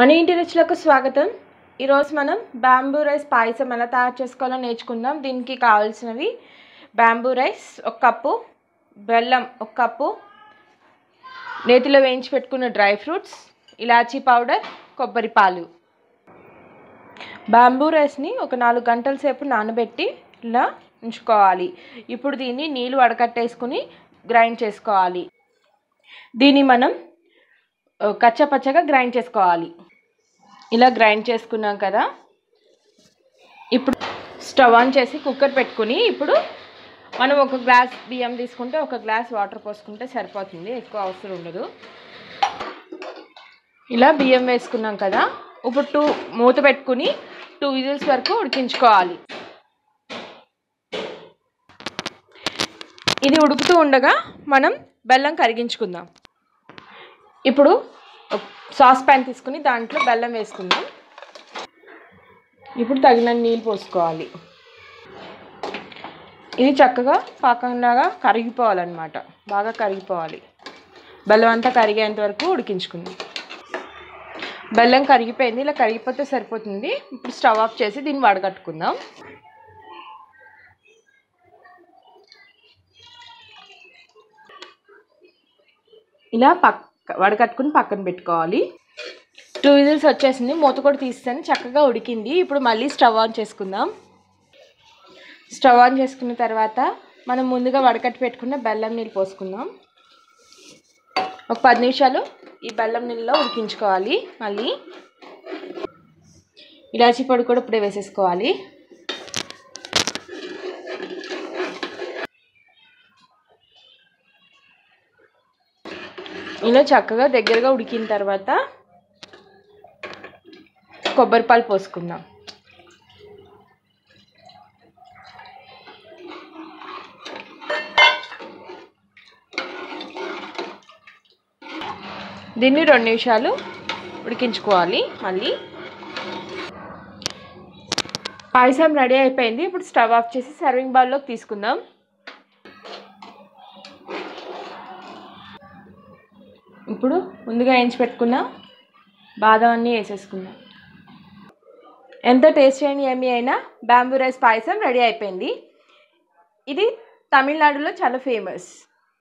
మన ఇంటి రుచులకు స్వాగతం ఈరోజు మనం బ్యాంబూ రైస్ పాయసం ఎలా తయారు చేసుకోవాలో నేర్చుకుందాం దీనికి కావాల్సినవి బ్యాంబూ రైస్ ఒక కప్పు బెల్లం ఒక కప్పు నేతిలో వేయించి పెట్టుకున్న డ్రై ఫ్రూట్స్ ఇలాచీ పౌడర్ కొబ్బరి పాలు బ్యాంబూ రైస్ని ఒక నాలుగు గంటల సేపు నానబెట్టి ఇలా ఉంచుకోవాలి ఇప్పుడు దీన్ని నీళ్ళు వడకట్టేసుకుని గ్రైండ్ చేసుకోవాలి దీన్ని మనం కచ్చపచ్చగా గ్రైండ్ చేసుకోవాలి ఇలా గ్రైండ్ చేసుకున్నాం కదా ఇప్పుడు స్టవ్ ఆన్ చేసి కుక్కర్ పెట్టుకుని ఇప్పుడు మనం ఒక గ్లాస్ బియ్యం తీసుకుంటే ఒక గ్లాస్ వాటర్ పోసుకుంటే సరిపోతుంది ఎక్కువ అవసరం ఉండదు ఇలా బియ్యం వేసుకున్నాం కదా ఇప్పుడు టూ మూత పెట్టుకుని టూ విజిల్స్ వరకు ఉడికించుకోవాలి ఇది ఉడుకుతూ ఉండగా మనం బెల్లం కరిగించుకుందాం ఇప్పుడు సాస్ ప్యాన్ తీసుకుని దాంట్లో బెల్లం వేసుకుందాం ఇప్పుడు తగిన నీళ్ళు పోసుకోవాలి ఇది చక్కగా పాకంలాగా కరిగిపోవాలన్నమాట బాగా కరిగిపోవాలి బెల్లం అంతా కరిగేంత వరకు ఉడికించుకుందాం బెల్లం కరిగిపోయింది ఇలా కరిగిపోతే సరిపోతుంది ఇప్పుడు స్టవ్ ఆఫ్ చేసి దీన్ని వడగట్టుకుందాం ఇలా పక్క వడకట్టుకుని పక్కన పెట్టుకోవాలి టూ విజిల్స్ వచ్చేసింది మూత కూడా తీస్తాను చక్కగా ఉడికింది ఇప్పుడు మళ్ళీ స్టవ్ ఆన్ చేసుకుందాం స్టవ్ ఆన్ చేసుకున్న తర్వాత మనం ముందుగా వడకట్టి పెట్టుకున్న బెల్లం నీళ్ళు పోసుకుందాం ఒక పది నిమిషాలు ఈ బెల్లం నీళ్ళలో ఉడికించుకోవాలి మళ్ళీ ఇలాచీ పొడి కూడా ఇప్పుడే వేసేసుకోవాలి ఇలా చక్కగా దగ్గరగా ఉడికిన తర్వాత కొబ్బరి పాలు పోసుకుందాం దీన్ని రెండు నిమిషాలు ఉడికించుకోవాలి మళ్ళీ పాయసం రెడీ అయిపోయింది ఇప్పుడు స్టవ్ ఆఫ్ చేసి సర్వింగ్ బౌల్లోకి తీసుకుందాం ఇప్పుడు ముందుగా వేయించి పెట్టుకున్న బాదం అన్నీ వేసేసుకుందాం ఎంత టేస్టీ అయిన ఏమి అయినా బ్యాంబూ రైస్ పాయసం రెడీ అయిపోయింది ఇది తమిళనాడులో చాలా ఫేమస్